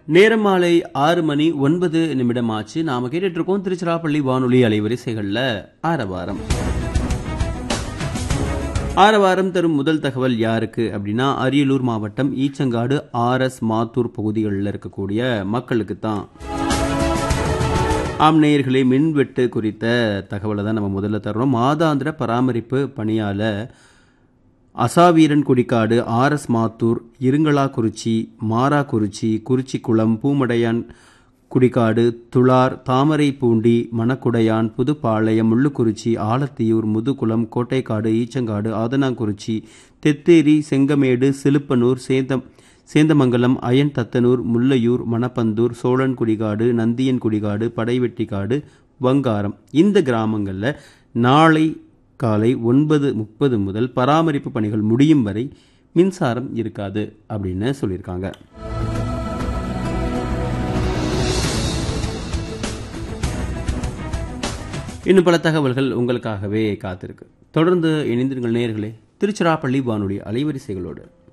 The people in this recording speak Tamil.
நேரம் மாலை ஆறு மணி ஒன்பது நிமிடம் ஆச்சு நாம கேட்டுட்டு இருக்கோம் திருச்சிராப்பள்ளி வானொலி அலைவரிசைகள்ல ஆரவாரம் ஆரவாரம் தரும் முதல் தகவல் யாருக்கு அப்படின்னா அரியலூர் மாவட்டம் ஈச்சங்காடு ஆர் எஸ் மாத்தூர் பகுதிகளில் இருக்கக்கூடிய மக்களுக்கு தான் ஆம் நேயர்களே மின்வெட்டு குறித்த தகவலை தான் நம்ம முதல்ல தர்றோம் மாதாந்திர பராமரிப்பு பணியால அசாவீரன் குடிக்காடு ஆர்எஸ் மாத்தூர் இருங்களாக்குறிச்சி மாராக்குறிச்சி குறிச்சிக்குளம் பூமடையான் குடிக்காடு துளார் தாமரைப்பூண்டி மணக்குடையான் புதுப்பாளையம் முள்ளுக்குறிச்சி ஆலத்தியூர் முதுகுளம் கோட்டைக்காடு ஈச்சங்காடு ஆதனாங்குறிச்சி தெத்தேரி செங்கமேடு சிலுப்பனூர் சேந்தம் சேந்தமங்கலம் அயன் தத்தனூர் முல்லையூர் மணப்பந்தூர் சோழன் குடிகாடு நந்தியன் குடிகாடு படைவெட்டிக்காடு வங்காரம் இந்த கிராமங்களில் நாளை காலை ஒன்பது முப்பது முதல் பராமரிப்பு பணிகள் முடியும் வரை மின்சாரம் இருக்காது அப்படின்னு சொல்லியிருக்காங்க இன்னும் பல தகவல்கள் உங்களுக்காகவே காத்திருக்கு தொடர்ந்து இணைந்திருங்கள் நேயர்களே திருச்சிராப்பள்ளி வானொலி அலைவரிசைகளோடு